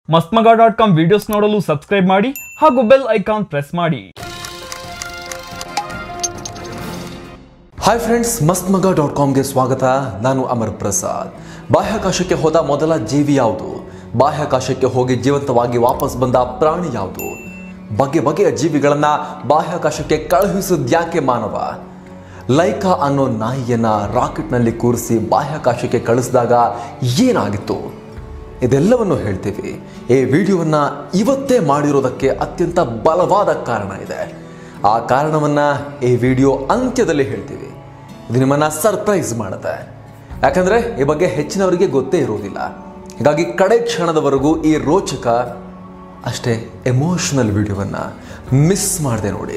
ಮಸ್ತ್ಮಗ dot com videos ನೋಡಲು subscribe ಮಾಡಿ ಹಾಗೂ ಬೆಲ್ ಐಕಾನ್ ಪ್ರೆಸ್ ಮಾಡಿ hi friends Masth Maga dot ಕಾಮ್ಗೆ ಸ್ವಾಗತ ನಾನು ಅಮರ್ ಪ್ರಸಾದ್ ಬಾಹ್ಯಾಕಾಶಕ್ಕೆ ಹೋದ ಮೊದಲ ಜೀವಿ ಯಾವುದು ಬಾಹ್ಯಾಕಾಶಕ್ಕೆ ಹೋಗಿ ಜೀವಂತವಾಗಿ ವಾಪಸ್ ಬಂದ ಪ್ರಾಣಿ ಯಾವುದು ಬಗೆ ಬಗೆಯ ಜೀವಿಗಳನ್ನ ಬಾಹ್ಯಾಕಾಶಕ್ಕೆ ಕಳುಹಿಸಿದ್ಯಾಕೆ ಮಾನವ ಲೈಕಾ ಅನ್ನೋ ನಾಯಿಯನ್ನ ರಾಕೆಟ್ನಲ್ಲಿ ಕೂರಿಸಿ ಬಾಹ್ಯಾಕಾಶಕ್ಕೆ ಕಳಿಸಿದಾಗ ಏನಾಗಿತ್ತು ಇದೆಲ್ಲವನ್ನು ಹೇಳ್ತೀವಿ ಈ ವಿಡಿಯೋವನ್ನ ಇವತ್ತೇ ಮಾಡಿರೋದಕ್ಕೆ ಅತ್ಯಂತ ಬಲವಾದ ಕಾರಣ ಇದೆ ಆ ಕಾರಣವನ್ನ ಈ ವಿಡಿಯೋ ಅಂತ್ಯದಲ್ಲಿ ಹೇಳ್ತೀವಿ ಇದು ನಿಮ್ಮನ್ನ ಸರ್ಪ್ರೈಸ್ ಮಾಡುತ್ತೆ ಯಾಕಂದ್ರೆ ಈ ಬಗ್ಗೆ ಹೆಚ್ಚಿನವರಿಗೆ ಗೊತ್ತೇ ಇರೋದಿಲ್ಲ ಹೀಗಾಗಿ ಕಡೆ ಕ್ಷಣದವರೆಗೂ ಈ ರೋಚಕ ಅಷ್ಟೇ ಎಮೋಷನಲ್ ವಿಡಿಯೋವನ್ನ ಮಿಸ್ ಮಾಡದೆ ನೋಡಿ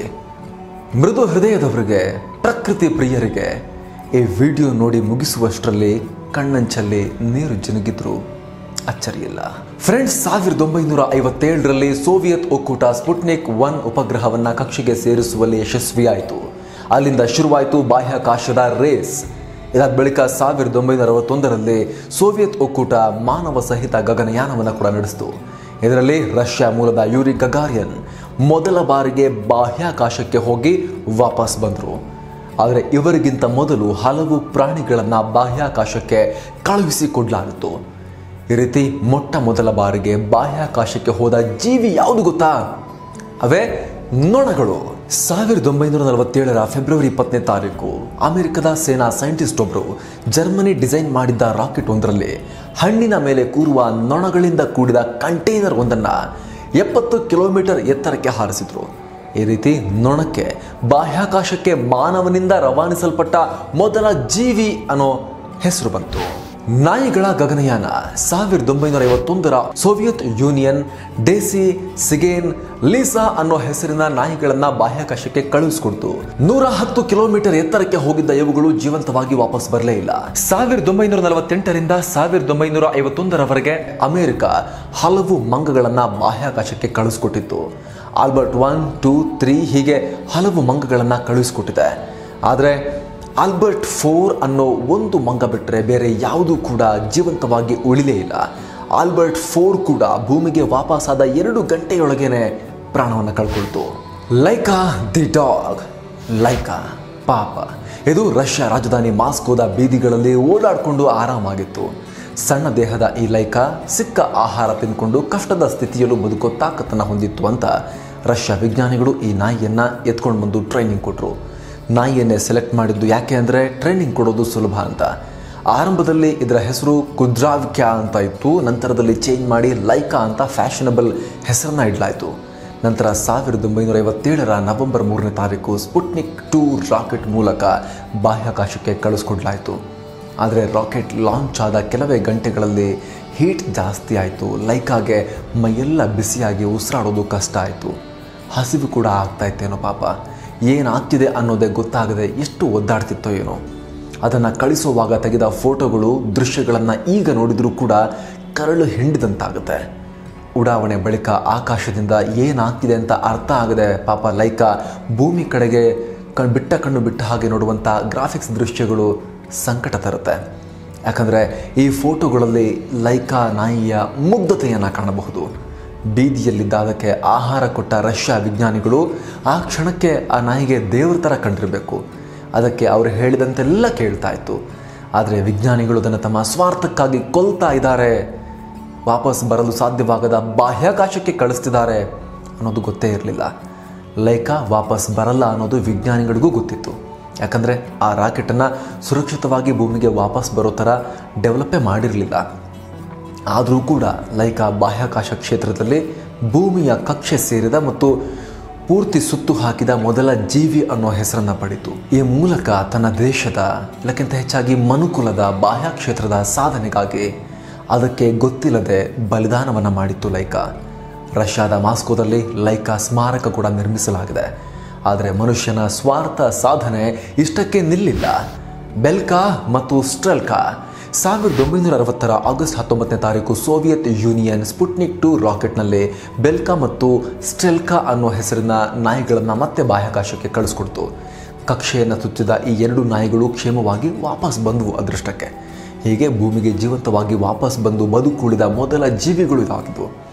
ಮೃದು ಹೃದಯದವರಿಗೆ ಪ್ರಕೃತಿ ಪ್ರಿಯರಿಗೆ ಈ ವಿಡಿಯೋ ನೋಡಿ ಮುಗಿಸುವಷ್ಟರಲ್ಲಿ ಕಣ್ಣಂಚಲ್ಲಿ ನೀರು ಜಿನುಗಿದ್ರು ಅಚ್ಚರಿಯಿಲ್ಲ ಫ್ರೆಂಡ್ಸ್ ಸಾವಿರದ ಒಂಬೈನೂರ ಐವತ್ತೇಳರಲ್ಲಿ ಸೋವಿಯತ್ ಒಕ್ಕೂಟ ಸ್ಪುಟ್ನಿಕ್ ಒನ್ ಉಪಗ್ರಹವನ್ನ ಕಕ್ಷೆಗೆ ಸೇರಿಸುವಲ್ಲಿ ಯಶಸ್ವಿಯಾಯಿತು ಅಲ್ಲಿಂದ ಶುರುವಾಯಿತು ಬಾಹ್ಯಾಕಾಶದ ರೇಸ್ ಇದಾದ ಬಳಿಕ ಸಾವಿರದ ಒಂಬೈನೂರ ಅರವತ್ತೊಂದರಲ್ಲಿ ಸೋವಿಯತ್ ಒಕ್ಕೂಟ ಮಾನವ ಸಹಿತ ಗಗನಯಾನವನ್ನು ಕೂಡ ನಡೆಸಿತು ಇದರಲ್ಲಿ ರಷ್ಯಾ ಮೂಲದ ಯೂರಿ ಗಗಾರಿಯನ್ ಮೊದಲ ಬಾರಿಗೆ ಬಾಹ್ಯಾಕಾಶಕ್ಕೆ ಹೋಗಿ ವಾಪಸ್ ಬಂದರು ಆದರೆ ಇವರಿಗಿಂತ ಮೊದಲು ಹಲವು ಪ್ರಾಣಿಗಳನ್ನು ಬಾಹ್ಯಾಕಾಶಕ್ಕೆ ಕಳುಹಿಸಿಕೊಡ್ಲಾಗಿತ್ತು ಈ ರೀತಿ ಮೊಟ್ಟ ಮೊದಲ ಬಾರಿಗೆ ಬಾಹ್ಯಾಕಾಶಕ್ಕೆ ಹೋದ ಜೀವಿ ಯಾವುದು ಗೊತ್ತಾ ಅವೇ ನೊಣಗಳು ಸಾವಿರದ ಒಂಬೈನೂರ ನಲವತ್ತೇಳರ ಫೆಬ್ರವರಿ ಇಪ್ಪತ್ತನೇ ತಾರೀಕು ಅಮೆರಿಕದ ಸೇನಾ ಸೈಂಟಿಸ್ಟ್ ಒಬ್ಬರು ಜರ್ಮನಿ ಡಿಸೈನ್ ಮಾಡಿದ್ದ ರಾಕೆಟ್ ಒಂದರಲ್ಲಿ ಹಣ್ಣಿನ ಮೇಲೆ ಕೂರುವ ನೊಣಗಳಿಂದ ಕೂಡಿದ ಕಂಟೈನರ್ ಒಂದನ್ನು ಎಪ್ಪತ್ತು ಕಿಲೋಮೀಟರ್ ಎತ್ತರಕ್ಕೆ ಹಾರಿಸಿದ್ರು ಈ ರೀತಿ ನೊಣಕ್ಕೆ ಬಾಹ್ಯಾಕಾಶಕ್ಕೆ ಮಾನವನಿಂದ ರವಾನಿಸಲ್ಪಟ್ಟ ಮೊದಲ ಜೀವಿ ಅನ್ನೋ ಹೆಸರು ಬಂತು ನಾಯಿಗಳ ಗಗನಯಾನ ಸಾವಿರದ ಒಂಬೈನೂರ ಐವತ್ತೊಂದರ Soviet Union Dezik Tsygan Lisa ಅನ್ನೋ ಹೆಸರಿನ ನಾಯಿಗಳನ್ನ ಬಾಹ್ಯಾಕಾಶಕ್ಕೆ ಕಳುಹಿಸಿಕೊಡ್ತು ನೂರ ಹತ್ತು ಕಿಲೋಮೀಟರ್ ಎತ್ತರಕ್ಕೆ ಹೋಗಿದ್ದ ಇವುಗಳು ಜೀವಂತವಾಗಿ ವಾಪಸ್ ಬರಲೇ ಇಲ್ಲ ಸಾವಿರದ ಒಂಬೈನೂರ ನಲವತ್ತೆಂಟರಿಂದ ಸಾವಿರದ ಒಂಬೈನೂರ ಐವತ್ತೊಂದರವರೆಗೆ ಅಮೆರಿಕ ಹಲವು ಮಂಗಗಳನ್ನ ಬಾಹ್ಯಾಕಾಶಕ್ಕೆ ಕಳುಹಿಸಿಕೊಟ್ಟಿತ್ತು ಆಲ್ಬರ್ಟ್ ಒನ್ ಟೂ ತ್ರೀ ಹೀಗೆ ಹಲವು ಮಂಗಗಳನ್ನ ಕಳುಹಿಸಿಕೊಟ್ಟಿದೆ ಆದರೆ ಆಲ್ಬರ್ಟ್ ಫೋರ್ ಅನ್ನೋ ಒಂದು ಮಂಗ ಬಿಟ್ಟರೆ ಬೇರೆ ಯಾವುದೂ ಕೂಡ ಜೀವಂತವಾಗಿ ಉಳಿಲೇ ಇಲ್ಲ ಆಲ್ಬರ್ಟ್ ಫೋರ್ ಕೂಡ ಭೂಮಿಗೆ ವಾಪಸ್ಸಾದ ಎರಡು ಗಂಟೆಯೊಳಗೇನೆ ಪ್ರಾಣವನ್ನು ಕಳ್ಕೊಳ್ತು ಲೈಕಾ ದಿ ಡಾಗ್ ಲೈಕಾ ಪಾಪ ಇದು ರಷ್ಯಾ ರಾಜಧಾನಿ ಮಾಸ್ಕೋದ ಬೀದಿಗಳಲ್ಲಿ ಓಡಾಡಿಕೊಂಡು ಆರಾಮಾಗಿತ್ತು ಸಣ್ಣ ದೇಹದ ಈ ಲೈಕಾ ಸಿಕ್ಕ ಆಹಾರ ತಿಂದ್ಕೊಂಡು ಕಷ್ಟದ ಸ್ಥಿತಿಯಲ್ಲೂ ಬದುಕೋ ತಾಕತ್ತನ್ನು ಹೊಂದಿತ್ತು ಅಂತ ರಷ್ಯಾ ವಿಜ್ಞಾನಿಗಳು ಈ ನಾಯಿಯನ್ನು ಎತ್ಕೊಂಡು ಬಂದು ಟ್ರೈನಿಂಗ್ ಕೊಟ್ಟರು ನಾಯಿಯನ್ನೇ ಸೆಲೆಕ್ಟ್ ಮಾಡಿದ್ದು ಯಾಕೆ ಅಂದರೆ ಟ್ರೈನಿಂಗ್ ಕೊಡೋದು ಸುಲಭ ಅಂತ ಆರಂಭದಲ್ಲಿ ಇದರ ಹೆಸರು ಕುದ್ರಾವ್ಕ್ಯಾ ಅಂತ ಇತ್ತು ನಂತರದಲ್ಲಿ ಚೇಂಜ್ ಮಾಡಿ ಲೈಕಾ ಅಂತ ಫ್ಯಾಷನಬಲ್ ಹೆಸರನ್ನ ಇಡಲಾಯಿತು ನಂತರ ಸಾವಿರದ ಒಂಬೈನೂರ ಐವತ್ತೇಳರ ನವೆಂಬರ್ ಮೂರನೇ ತಾರೀಕು ಸ್ಪುಟ್ನಿಕ್ ಟೂ ರಾಕೆಟ್ ಮೂಲಕ ಬಾಹ್ಯಾಕಾಶಕ್ಕೆ ಕಳಿಸ್ಕೊಡ್ಲಾಯಿತು ಆದರೆ ರಾಕೆಟ್ ಲಾಂಚ್ ಆದ ಕೆಲವೇ ಗಂಟೆಗಳಲ್ಲಿ ಹೀಟ್ ಜಾಸ್ತಿ ಆಯಿತು ಲೈಕಾಗೆ ಮೈಯೆಲ್ಲ ಬಿಸಿಯಾಗಿ ಉಸಿರಾಡೋದು ಕಷ್ಟ ಆಯಿತು ಹಸಿವು ಕೂಡ ಆಗ್ತಾ ಇತ್ತೇನೋ ಪಾಪ ಏನಾಗ್ತಿದೆ ಅನ್ನೋದೇ ಗೊತ್ತಾಗದೆ ಎಷ್ಟು ಒದ್ದಾಡ್ತಿತ್ತೋ ಏನೋ ಅದನ್ನು ಕಳಿಸುವಾಗ ತೆಗೆದ ಫೋಟೋಗಳು ದೃಶ್ಯಗಳನ್ನು ಈಗ ನೋಡಿದರೂ ಕೂಡ ಕರಳು ಹಿಂಡಿದಂತಾಗುತ್ತೆ ಉಡಾವಣೆ ಬಳಿಕ ಆಕಾಶದಿಂದ ಏನಾಗ್ತಿದೆ ಅಂತ ಅರ್ಥ ಆಗದೆ ಪಾಪ ಲೈಕಾ ಭೂಮಿ ಕಡೆಗೆ ಕಣ್ ಬಿಟ್ಟ ಕಣ್ಣು ಬಿಟ್ಟ ಹಾಗೆ ನೋಡುವಂಥ ಗ್ರಾಫಿಕ್ಸ್ ದೃಶ್ಯಗಳು ಸಂಕಟ ತರುತ್ತೆ ಯಾಕಂದರೆ ಈ ಫೋಟೋಗಳಲ್ಲಿ ಲೈಕಾ ನಾಯಿಯ ಮುಗ್ಧತೆಯನ್ನು ಕಾಣಬಹುದು ಬೀದಿಯಲ್ಲಿದ್ದ ಅದಕ್ಕೆ ಆಹಾರ ಕೊಟ್ಟ ರಷ್ಯಾ ವಿಜ್ಞಾನಿಗಳು ಆ ಕ್ಷಣಕ್ಕೆ ಆ ನಾಯಿಗೆ ದೇವ್ರ ಥರ ಕಂಡಿರಬೇಕು ಅದಕ್ಕೆ ಅವರು ಹೇಳಿದಂತೆಲ್ಲ ಕೇಳ್ತಾ ಇತ್ತು ಆದರೆ ವಿಜ್ಞಾನಿಗಳು ಅದನ್ನು ತಮ್ಮ ಸ್ವಾರ್ಥಕ್ಕಾಗಿ ಕೊಲ್ತಾ ಇದ್ದಾರೆ ವಾಪಸ್ ಬರಲು ಸಾಧ್ಯವಾಗದ ಬಾಹ್ಯಾಕಾಶಕ್ಕೆ ಕಳಿಸ್ತಿದ್ದಾರೆ ಅನ್ನೋದು ಗೊತ್ತೇ ಇರಲಿಲ್ಲ ಲೈಕಾ ವಾಪಸ್ ಬರಲ್ಲ ಅನ್ನೋದು ವಿಜ್ಞಾನಿಗಳಿಗೂ ಗೊತ್ತಿತ್ತು ಯಾಕಂದರೆ ಆ ರಾಕೆಟನ್ನು ಸುರಕ್ಷಿತವಾಗಿ ಭೂಮಿಗೆ ವಾಪಸ್ ಬರೋ ಥರ ಡೆವಲಪೇ ಮಾಡಿರಲಿಲ್ಲ ಆದರೂ ಕೂಡ ಲೈಕಾ ಬಾಹ್ಯಾಕಾಶ ಕ್ಷೇತ್ರದಲ್ಲಿ ಭೂಮಿಯ ಕಕ್ಷೆ ಸೇರಿದ ಮತ್ತು ಪೂರ್ತಿ ಸುತ್ತು ಹಾಕಿದ ಮೊದಲ ಜೀವಿ ಅನ್ನೋ ಹೆಸರನ್ನು ಪಡೆಯಿತು ಈ ಮೂಲಕ ತನ್ನ ದೇಶದ ಎಲ್ಲಕ್ಕಿಂತ ಹೆಚ್ಚಾಗಿ ಮನುಕುಲದ ಬಾಹ್ಯಕ್ಷೇತ್ರದ ಸಾಧನೆಗಾಗಿ ಅದಕ್ಕೆ ಗೊತ್ತಿಲ್ಲದೆ ಬಲಿದಾನವನ್ನು ಮಾಡಿತ್ತು ಲೈಕಾ ರಷ್ಯಾದ ಮಾಸ್ಕೋದಲ್ಲಿ ಲೈಕಾ ಸ್ಮಾರಕ ಕೂಡ ನಿರ್ಮಿಸಲಾಗಿದೆ ಆದರೆ ಮನುಷ್ಯನ ಸ್ವಾರ್ಥ ಸಾಧನೆ ಇಷ್ಟಕ್ಕೆ ನಿಲ್ಲಿಲ್ಲ ಬೆಲ್ಕಾ ಮತ್ತು ಸ್ಟ್ರೆಲ್ಕಾ ಸಾವಿರದ ಒಂಬೈನೂರ ಅರವತ್ತರ ಆಗಸ್ಟ್ ಹತ್ತೊಂಬತ್ತನೇ ತಾರೀಕು ಸೋವಿಯತ್ ಯೂನಿಯನ್ ಸ್ಪುಟ್ನಿಕ್ ಟು ರಾಕೆಟ್ನಲ್ಲಿ ಬೆಲ್ಕಾ ಮತ್ತು ಸ್ಟ್ರೆಲ್ಕಾ ಅನ್ನೋ ಹೆಸರಿನ ನಾಯಿಗಳನ್ನು ಮತ್ತೆ ಬಾಹ್ಯಾಕಾಶಕ್ಕೆ ಕಳಿಸ್ಕೊಡ್ತು ಕಕ್ಷೆಯನ್ನು ಸುತ್ತಿದ ಈ ಎರಡು ನಾಯಿಗಳು ಕ್ಷೇಮವಾಗಿ ವಾಪಸ್ ಬಂದವು ಅದೃಷ್ಟಕ್ಕೆ ಹೀಗೆ ಭೂಮಿಗೆ ಜೀವಂತವಾಗಿ ವಾಪಸ್ ಬಂದು ಬದುಕುಳಿದ ಮೊದಲ ಜೀವಿಗಳು ಇದಾಗಿದ್ವು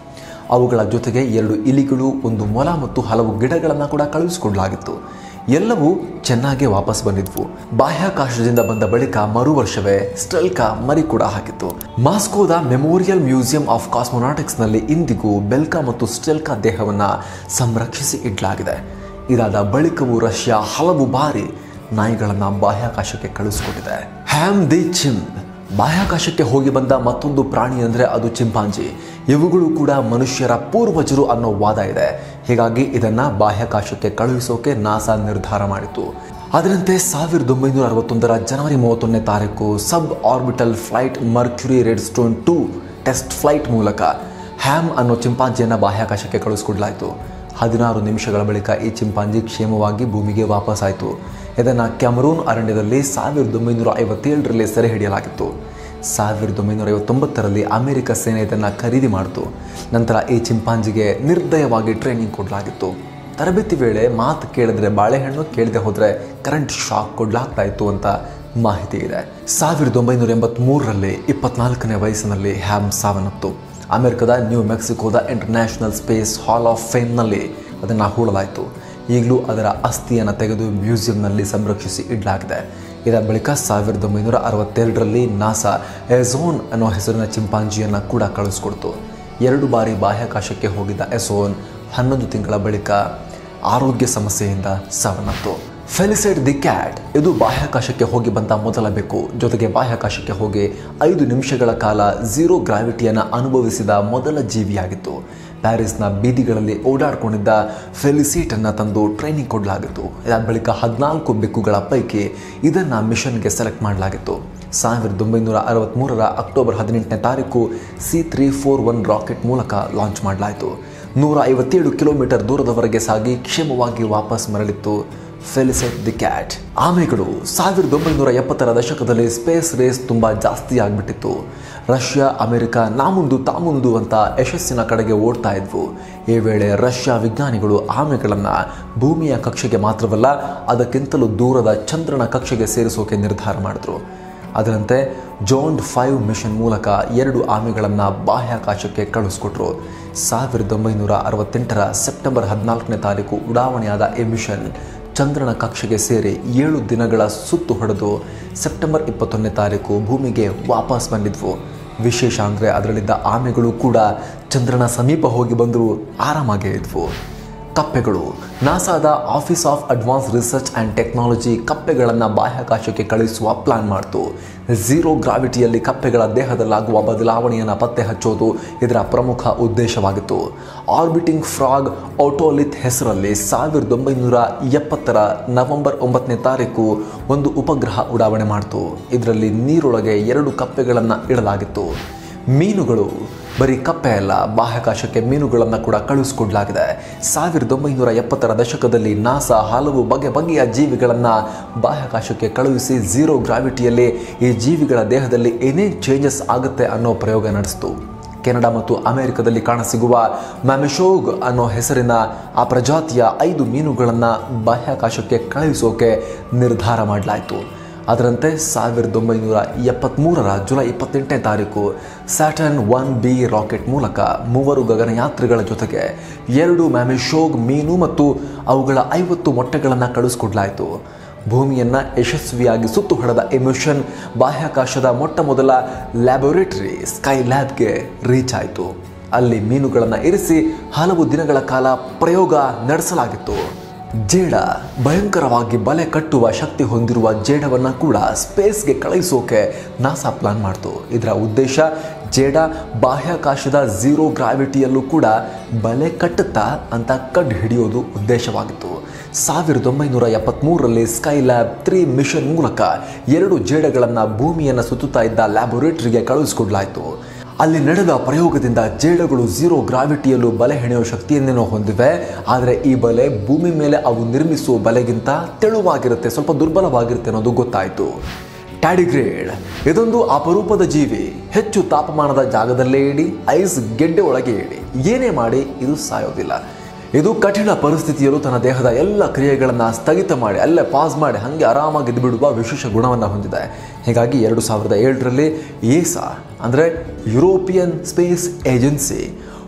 ಅವುಗಳ ಜೊತೆಗೆ ಎರಡು ಇಲಿಗಳು ಒಂದು ಮೊಲ ಮತ್ತು ಹಲವು ಗಿಡಗಳನ್ನು ಕೂಡ ಕಳುಹಿಸಿಕೊಡಲಾಗಿತ್ತು ಎಲ್ಲವೂ ಚೆನ್ನಾಗೇ ವಾಪಸ್ ಬಂದಿದ್ವು ಬಾಹ್ಯಾಕಾಶದಿಂದ ಬಂದ ಬಳಿಕ ಮರು ವರ್ಷವೇ ಸ್ಟೆಲ್ಕಾ ಮರಿ ಕೂಡ ಹಾಕಿತ್ತು ಮಾಸ್ಕೋದ ಮೆಮೋರಿಯಲ್ ಮ್ಯೂಸಿಯಂ ಆಫ್ ಕಾಸ್ಮೊನಾಟಿಕ್ಸ್ನಲ್ಲಿ ಇಂದಿಗೂ ಬೆಲ್ಕಾ ಮತ್ತು ಸ್ಟೆಲ್ಕಾ ದೇಹವನ್ನು ಸಂರಕ್ಷಿಸಿ ಇಡಲಾಗಿದೆ ಇದಾದ ಬಳಿಕವೂ ರಷ್ಯಾ ಹಲವು ಬಾರಿ ನಾಯಿಗಳನ್ನು ಬಾಹ್ಯಾಕಾಶಕ್ಕೆ ಕಳುಹಿಸಿಕೊಟ್ಟಿದೆ ಹ್ಯಾಮ್ ದಿ ಚಿಂಬ್ ಬಾಹ್ಯಾಕಾಶಕ್ಕೆ ಹೋಗಿ ಬಂದ ಮತ್ತೊಂದು ಪ್ರಾಣಿ ಅಂದರೆ ಅದು ಚಿಂಪಾಂಜಿ ಇವುಗಳು ಕೂಡ ಮನುಷ್ಯರ ಪೂರ್ವಜರು ಅನ್ನೋ ವಾದ ಇದೆ ಹೀಗಾಗಿ ಇದನ್ನ ಬಾಹ್ಯಾಕಾಶಕ್ಕೆ ಕಳುಹಿಸೋಕೆ ನಾಸಾ ನಿರ್ಧಾರ ಮಾಡಿತು ಅದರಂತೆ ಸಾವಿರದ ಒಂಬೈನೂರ ಅರವತ್ತೊಂದರ ಜನವರಿ ಮೂವತ್ತೊಂದನೇ ತಾರೀಕು sub orbital flight Mercury Redstone two test flight ಮೂಲಕ ಹ್ಯಾಮ್ ಅನ್ನೋ ಚಿಂಪಾಂಜಿಯನ್ನು ಬಾಹ್ಯಾಕಾಶಕ್ಕೆ ಕಳುಹಿಸಿಕೊಡ್ಲಾಯಿತು ಹದಿನಾರು ನಿಮಿಷಗಳ ಬಳಿಕ ಈ ಚಿಂಪಾಂಜಿ ಕ್ಷೇಮವಾಗಿ ಭೂಮಿಗೆ ವಾಪಸ್ಸಾಯಿತು ಇದನ್ನು ಕ್ಯಾಮರೂನ್ ಅರಣ್ಯದಲ್ಲಿ ಸಾವಿರದ ಒಂಬೈನೂರ ಐವತ್ತೇಳರಲ್ಲಿ ಸೆರೆ ಹಿಡಿಯಲಾಗಿತ್ತು ಸಾವಿರದ ಒಂಬೈನೂರ ಐವತ್ತೊಂಬತ್ತರಲ್ಲಿ ಅಮೆರಿಕ ಸೇನೆ ಇದನ್ನು ಖರೀದಿ ಮಾಡಿತು ನಂತರ ಈ ಚಿಂಪಾಂಜಿಗೆ ನಿರ್ದಯವಾಗಿ ಟ್ರೈನಿಂಗ್ ಕೊಡಲಾಗಿತ್ತು ತರಬೇತಿ ವೇಳೆ ಮಾತು ಕೇಳಿದ್ರೆ ಬಾಳೆಹಣ್ಣು ಕೇಳದೆ ಹೋದರೆ ಕರೆಂಟ್ ಶಾಕ್ ಕೊಡಲಾಗ್ತಾ ಇತ್ತು ಅಂತ ಮಾಹಿತಿ ಇದೆ ಸಾವಿರದ ಒಂಬೈನೂರ ಎಂಬತ್ತ್ಮೂರರಲ್ಲಿ ಇಪ್ಪತ್ನಾಲ್ಕನೇ ವಯಸ್ಸಿನಲ್ಲಿ ಹ್ಯಾಮ್ ಸಾವನ್ನಪ್ತು ಅಮೆರಿಕದ ನ್ಯೂ ಮೆಕ್ಸಿಕೋದ ಇಂಟರ್ನ್ಯಾಷನಲ್ ಸ್ಪೇಸ್ ಹಾಲ್ ಆಫ್ ಫೇಮ್ನಲ್ಲಿ ಅದನ್ನು ಹೂಳಲಾಯಿತು ಈಗಲೂ ಅದರ ಅಸ್ಥಿಯನ್ನು ತೆಗೆದು ಮ್ಯೂಸಿಯಂನಲ್ಲಿ ಸಂರಕ್ಷಿಸಿ ಇಡಲಾಗಿದೆ ಇದರ ಬಳಿಕ ಸಾವಿರದ ಒಂಬೈನೂರ ಅರವತ್ತೆರಡರಲ್ಲಿ ನಾಸಾ ಎಝೋನ್ ಅನ್ನೋ ಹೆಸರಿನ ಚಿಂಪಾಂಜಿಯನ್ನು ಕೂಡ ಕಳಿಸ್ಕೊಡ್ತು ಎರಡು ಬಾರಿ ಬಾಹ್ಯಾಕಾಶಕ್ಕೆ ಹೋಗಿದ್ದ ಎಸೋನ್ ಹನ್ನೊಂದು ತಿಂಗಳ ಬಳಿಕ ಆರೋಗ್ಯ ಸಮಸ್ಯೆಯಿಂದ ಸಾವನ್ನಪ್ತು ಫೆಲಿಸೈಡ್ ದಿ ಕ್ಯಾಟ್ ಇದು ಬಾಹ್ಯಾಕಾಶಕ್ಕೆ ಹೋಗಿ ಬಂದ ಮೊದಲ ಬೆಕ್ಕು ಜೊತೆಗೆ ಬಾಹ್ಯಾಕಾಶಕ್ಕೆ ಹೋಗಿ ಐದು ನಿಮಿಷಗಳ ಕಾಲ ಝೀರೋ ಗ್ರಾವಿಟಿಯನ್ನು ಅನುಭವಿಸಿದ ಮೊದಲ ಜೀವಿಯಾಗಿತ್ತು ಪ್ಯಾರಿಸ್ನ ಬೀದಿಗಳಲ್ಲಿ ಓಡಾಡ್ಕೊಂಡಿದ್ದ ಫೆಲಿಸೀಟನ್ನು ತಂದು ಟ್ರೈನಿಂಗ್ ಕೊಡಲಾಗಿತ್ತು ಇದಾದ ಬಳಿಕ ಹದಿನಾಲ್ಕು ಬೆಕ್ಕುಗಳ ಪೈಕಿ ಇದನ್ನು ಮಿಷನ್ಗೆ ಸೆಲೆಕ್ಟ್ ಮಾಡಲಾಗಿತ್ತು ಸಾವಿರದ ಒಂಬೈನೂರ ಅರವತ್ತ್ಮೂರರ ಅಕ್ಟೋಬರ್ ಹದಿನೆಂಟನೇ ತಾರೀಕು C three four one rocket ಮೂಲಕ ಲಾಂಚ್ ಮಾಡಲಾಯಿತು ನೂರ ಐವತ್ತೇಳು ಕಿಲೋಮೀಟರ್ ದೂರದವರೆಗೆ ಸಾಗಿ ಕ್ಷೇಮವಾಗಿ ವಾಪಸ್ ಮರಳಿತ್ತು ಫೆಲಿಸೆಟ್ ದಿ ಕ್ಯಾಟ್ ಆಮೆಗಳು ಸಾವಿರದ ಒಂಬೈನೂರ ಎಪ್ಪತ್ತರ ದಶಕದಲ್ಲಿ ಸ್ಪೇಸ್ ರೇಸ್ ತುಂಬ ಜಾಸ್ತಿ ಆಗಿಬಿಟ್ಟಿತ್ತು ರಷ್ಯಾ ಅಮೆರಿಕ ನಾಮುಂದು ತಾಮುಂದು ಅಂತ ಯಶಸ್ಸಿನ ಕಡೆಗೆ ಓಡ್ತಾ ಇದ್ವು ಈ ವೇಳೆ ರಷ್ಯಾ ವಿಜ್ಞಾನಿಗಳು ಆಮೆಗಳನ್ನು ಭೂಮಿಯ ಕಕ್ಷೆಗೆ ಮಾತ್ರವಲ್ಲ ಅದಕ್ಕಿಂತಲೂ ದೂರದ ಚಂದ್ರನ ಕಕ್ಷೆಗೆ ಸೇರಿಸೋಕೆ ನಿರ್ಧಾರ ಮಾಡಿದ್ರು ಅದರಂತೆ ಜೋಂಡ್ ಫೈವ್ ಮಿಷನ್ ಮೂಲಕ ಎರಡು ಆಮೆಗಳನ್ನು ಬಾಹ್ಯಾಕಾಶಕ್ಕೆ ಕಳುಹಿಸ್ಕೊಟ್ರು ಸಾವಿರದ ಒಂಬೈನೂರ ಅರವತ್ತೆಂಟರ ಸೆಪ್ಟೆಂಬರ್ ಹದಿನಾಲ್ಕನೇ ತಾರೀಕು ಉಡಾವಣೆಯಾದ ಈ ಮಿಷನ್ ಚಂದ್ರನ ಕಕ್ಷೆಗೆ ಸೇರಿ ಏಳು ದಿನಗಳ ಸುತ್ತು ಹೊಡೆದು ಸೆಪ್ಟೆಂಬರ್ ಇಪ್ಪತ್ತೊಂದನೇ ತಾರೀಕು ಭೂಮಿಗೆ ವಾಪಸ್ ಬಂದಿದ್ವು ವಿಶೇಷ ಅಂದರೆ ಅದರಲ್ಲಿದ್ದ ಆಮೆಗಳು ಕೂಡ ಚಂದ್ರನ ಸಮೀಪ ಹೋಗಿ ಬಂದರೂ ಆರಾಮಾಗೇ ಇದ್ವು ಕಪ್ಪೆಗಳು ನಾಸಾದ office of advance research and technology ಕಪ್ಪೆಗಳನ್ನು ಬಾಹ್ಯಾಕಾಶಕ್ಕೆ ಕಳುಹಿಸುವ ಪ್ಲಾನ್ ಮಾಡಿತು ಝೀರೋ ಗ್ರಾವಿಟಿಯಲ್ಲಿ ಕಪ್ಪೆಗಳ ದೇಹದಲ್ಲಾಗುವ ಬದಲಾವಣೆಯನ್ನು ಪತ್ತೆ ಹಚ್ಚೋದು ಇದರ ಪ್ರಮುಖ ಉದ್ದೇಶವಾಗಿತ್ತು ಆರ್ಬಿಟಿಂಗ್ ಫ್ರಾಗ್ ಆಟೋಲಿತ್ ಹೆಸರಲ್ಲಿ ಸಾವಿರದ ಒಂಬೈನೂರ ಎಪ್ಪತ್ತರ ನವೆಂಬರ್ ಒಂಬತ್ತನೇ ತಾರೀಕು ಒಂದು ಉಪಗ್ರಹ ಉಡಾವಣೆ ಮಾಡಿತು ಇದರಲ್ಲಿ ನೀರೊಳಗೆ ಎರಡು ಕಪ್ಪೆಗಳನ್ನು ಇಡಲಾಗಿತ್ತು ಮೀನುಗಳು ಬರೀ ಕಪ್ಪೆ ಅಲ್ಲ ಬಾಹ್ಯಾಕಾಶಕ್ಕೆ ಮೀನುಗಳನ್ನು ಕೂಡ ಕಳುಹಿಸಿಕೊಡಲಾಗಿದೆ ಸಾವಿರದ ಒಂಬೈನೂರ ಎಪ್ಪತ್ತರ ದಶಕದಲ್ಲಿ ನಾಸಾ ಹಲವು ಬಗೆ ಬಗೆಯ ಜೀವಿಗಳನ್ನು ಬಾಹ್ಯಾಕಾಶಕ್ಕೆ ಕಳುಹಿಸಿ ಝೀರೋ ಗ್ರಾವಿಟಿಯಲ್ಲಿ ಈ ಜೀವಿಗಳ ದೇಹದಲ್ಲಿ ಏನೇನು ಚೇಂಜಸ್ ಆಗುತ್ತೆ ಅನ್ನೋ ಪ್ರಯೋಗ ನಡೆಸಿತು ಕೆನಡಾ ಮತ್ತು ಅಮೆರಿಕದಲ್ಲಿ ಕಾಣಸಿಗುವ ಮ್ಯಾಮಿಶೋಗ್ ಅನ್ನೋ ಹೆಸರಿನ ಆ ಪ್ರಜಾತಿಯ ಐದು ಮೀನುಗಳನ್ನು ಬಾಹ್ಯಾಕಾಶಕ್ಕೆ ಕಳುಹಿಸೋಕೆ ನಿರ್ಧಾರ ಮಾಡಲಾಯಿತು ಅದರಂತೆ ಸಾವಿರದ ಒಂಬೈನೂರ ಎಪ್ಪತ್ತ್ಮೂರರ ಜುಲೈ ಇಪ್ಪತ್ತೆಂಟನೇ ತಾರೀಕು ಸ್ಯಾಟರ್ನ್ ಒನ್ ಬಿ ರಾಕೆಟ್ ಮೂಲಕ ಮೂವರು ಗಗನಯಾತ್ರಿಗಳ ಜೊತೆಗೆ ಎರಡು ಮ್ಯಾಮಿಶೋಗ್ ಮೀನು ಮತ್ತು ಅವುಗಳ ಐವತ್ತು ಮೊಟ್ಟೆಗಳನ್ನು ಕಳುಹಿಸಿಕೊಡ್ಲಾಯಿತು ಭೂಮಿಯನ್ನು ಯಶಸ್ವಿಯಾಗಿ ಸುತ್ತು ಹೊಡೆದ ಈ ಮಿಷನ್ ಬಾಹ್ಯಾಕಾಶದ ಮೊಟ್ಟ ಮೊದಲ ಲ್ಯಾಬೊರೇಟರಿ ಸ್ಕೈ ಲ್ಯಾಬ್ಗೆ ರೀಚ್ ಆಯಿತು ಅಲ್ಲಿ ಮೀನುಗಳನ್ನು ಇರಿಸಿ ಹಲವು ದಿನಗಳ ಕಾಲ ಪ್ರಯೋಗ ನಡೆಸಲಾಗಿತ್ತು ಜೇಡ ಭಯಂಕರವಾಗಿ ಬಲೆ ಕಟ್ಟುವ ಶಕ್ತಿ ಹೊಂದಿರುವ ಜೇಡವನ್ನು ಕೂಡ ಸ್ಪೇಸ್ಗೆ ಕಳುಹಿಸೋಕೆ ನಾಸಾ ಪ್ಲಾನ್ ಮಾಡ್ತು ಇದರ ಉದ್ದೇಶ ಜೇಡ ಬಾಹ್ಯಾಕಾಶದ ಝೀರೋ ಗ್ರಾವಿಟಿಯಲ್ಲೂ ಕೂಡ ಬಲೆ ಕಟ್ಟುತ್ತಾ ಅಂತ ಕಂಡು ಹಿಡಿಯೋದು ಉದ್ದೇಶವಾಗಿತ್ತು ಸಾವಿರದ ಒಂಬೈನೂರ ಎಪ್ಪತ್ತ್ಮೂರರಲ್ಲಿ ಸ್ಕೈ ಲ್ಯಾಬ್ ತ್ರೀ ಮಿಷನ್ ಮೂಲಕ ಎರಡು ಜೇಡಗಳನ್ನು ಭೂಮಿಯನ್ನು ಸುತ್ತುತ್ತಾ ಇದ್ದ ಲ್ಯಾಬೊರೇಟರಿಗೆ ಕಳುಹಿಸಿಕೊಡ್ಲಾಯಿತು ಅಲ್ಲಿ ನಡೆದ ಪ್ರಯೋಗದಿಂದ ಜೇಡಗಳು ಝೀರೋ ಗ್ರಾವಿಟಿಯಲ್ಲೂ ಬಲೆ ಹೆಣೆಯುವ ಶಕ್ತಿಯನ್ನೇನೋ ಹೊಂದಿವೆ ಆದರೆ ಈ ಬಲೆ ಭೂಮಿ ಮೇಲೆ ಅವು ನಿರ್ಮಿಸುವ ಬಲೆಗಿಂತ ತೆಳುವಾಗಿರುತ್ತೆ ಸ್ವಲ್ಪ ದುರ್ಬಲವಾಗಿರುತ್ತೆ ಅನ್ನೋದು ಗೊತ್ತಾಯಿತು ಟ್ಯಾಡಿಗ್ರೇಡ್ ಇದೊಂದು ಅಪರೂಪದ ಜೀವಿ ಹೆಚ್ಚು ತಾಪಮಾನದ ಜಾಗದಲ್ಲೇ ಇಡಿ ಐಸ್ ಗೆಡ್ಡೆ ಒಳಗೆ ಇಡಿ ಏನೇ ಮಾಡಿ ಇದು ಸಾಯೋದಿಲ್ಲ ಇದು ಕಠಿಣ ಪರಿಸ್ಥಿತಿಯಲ್ಲೂ ತನ್ನ ದೇಹದ ಎಲ್ಲ ಕ್ರಿಯೆಗಳನ್ನು ಸ್ಥಗಿತ ಮಾಡಿ ಅಲ್ಲೇ ಪಾಸ್ ಮಾಡಿ ಹಾಗೆ ಆರಾಮಾಗಿ ಬಿಡುವ ವಿಶೇಷ ಗುಣವನ್ನು ಹೊಂದಿದೆ ಹೀಗಾಗಿ ಎರಡು ಸಾವಿರದ ಏಳರಲ್ಲಿ ಏಸಾ ಅಂದರೆ European space agency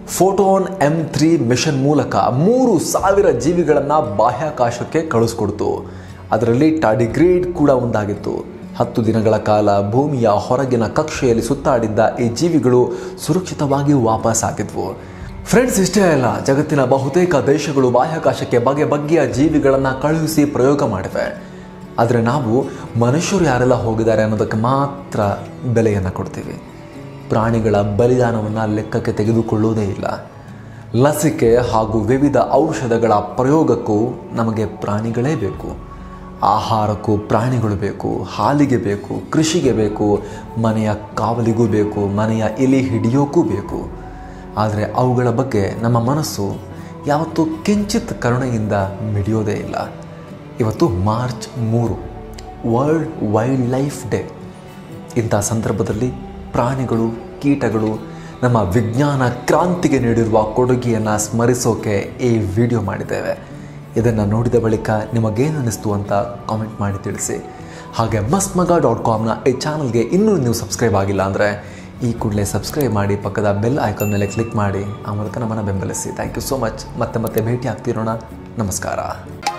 Foton M three mission ಮೂಲಕ ಮೂರು ಸಾವಿರ ಜೀವಿಗಳನ್ನು ಬಾಹ್ಯಾಕಾಶಕ್ಕೆ ಕಳಿಸ್ಕೊಡ್ತು ಅದರಲ್ಲಿ ಟಾಡಿಗ್ರೇಡ್ ಕೂಡ ಒಂದಾಗಿತ್ತು ಹತ್ತು ದಿನಗಳ ಕಾಲ ಭೂಮಿಯ ಹೊರಗಿನ ಕಕ್ಷೆಯಲ್ಲಿ ಸುತ್ತಾಡಿದ್ದ ಈ ಜೀವಿಗಳು ಸುರಕ್ಷಿತವಾಗಿ ವಾಪಸ್ ಆಗಿದ್ವು ಫ್ರೆಂಡ್ಸ್ ಇಷ್ಟೇ ಅಲ್ಲ ಜಗತ್ತಿನ ಬಹುತೇಕ ದೇಶಗಳು ಬಾಹ್ಯಾಕಾಶಕ್ಕೆ ಬಗೆ ಬಗೆಯ ಜೀವಿಗಳನ್ನು ಕಳುಹಿಸಿ ಪ್ರಯೋಗ ಮಾಡಿವೆ ಆದರೆ ನಾವು ಮನುಷ್ಯರು ಯಾರೆಲ್ಲ ಹೋಗಿದ್ದಾರೆ ಅನ್ನೋದಕ್ಕೆ ಮಾತ್ರ ಬೆಲೆಯನ್ನು ಕೊಡ್ತೀವಿ ಪ್ರಾಣಿಗಳ ಬಲಿದಾನವನ್ನು ಲೆಕ್ಕಕ್ಕೆ ತೆಗೆದುಕೊಳ್ಳುವುದೇ ಇಲ್ಲ ಲಸಿಕೆ ಹಾಗೂ ವಿವಿಧ ಔಷಧಗಳ ಪ್ರಯೋಗಕ್ಕೂ ನಮಗೆ ಪ್ರಾಣಿಗಳೇ ಬೇಕು ಆಹಾರಕ್ಕೂ ಪ್ರಾಣಿಗಳು ಬೇಕು ಹಾಲಿಗೆ ಬೇಕು ಕೃಷಿಗೆ ಬೇಕು ಮನೆಯ ಕಾವಲಿಗೂ ಬೇಕು ಮನೆಯ ಇಲಿ ಹಿಡಿಯೋಕ್ಕೂ ಬೇಕು ಆದರೆ ಅವುಗಳ ಬಗ್ಗೆ ನಮ್ಮ ಮನಸ್ಸು ಯಾವತ್ತೂ ಕಿಂಚಿತ್ ಕರುಣೆಯಿಂದ ಮಿಡಿಯೋದೇ ಇಲ್ಲ ಇವತ್ತು ಮಾರ್ಚ್ ಮೂರು ವರ್ಲ್ಡ್ ವೈಲ್ಡ್ ಲೈಫ್ ಡೇ ಇಂಥ ಸಂದರ್ಭದಲ್ಲಿ ಪ್ರಾಣಿಗಳು ಕೀಟಗಳು ನಮ್ಮ ವಿಜ್ಞಾನ ಕ್ರಾಂತಿಗೆ ನೀಡಿರುವ ಕೊಡುಗೆಯನ್ನು ಸ್ಮರಿಸೋಕೆ ಈ ವಿಡಿಯೋ ಮಾಡಿದ್ದೇವೆ ಇದನ್ನು ನೋಡಿದ ಬಳಿಕ ನಿಮಗೇನು ಅನ್ನಿಸ್ತು ಅಂತ ಕಾಮೆಂಟ್ ಮಾಡಿ ತಿಳಿಸಿ ಹಾಗೆ ಮಸ್ತ್ ಮಗ ಡಾಟ್ ಕಾಮ್ನ ಈ ಚಾನಲ್ಗೆ ಇನ್ನೂ ನೀವು ಸಬ್ಸ್ಕ್ರೈಬ್ ಆಗಿಲ್ಲ ಅಂದರೆ ಈ ಕೂಡಲೇ ಸಬ್ಸ್ಕ್ರೈಬ್ ಮಾಡಿ ಪಕ್ಕದ ಬೆಲ್ ಐಕಾನ್ ಮೇಲೆ ಕ್ಲಿಕ್ ಮಾಡಿ ಆ ಮೂಲಕ ನಮ್ಮನ್ನು ಬೆಂಬಲಿಸಿ ಥ್ಯಾಂಕ್ ಯು ಸೋ ಮಚ್ ಮತ್ತೆ ಮತ್ತೆ ಭೇಟಿ ಆಗ್ತಿರೋಣ ನಮಸ್ಕಾರ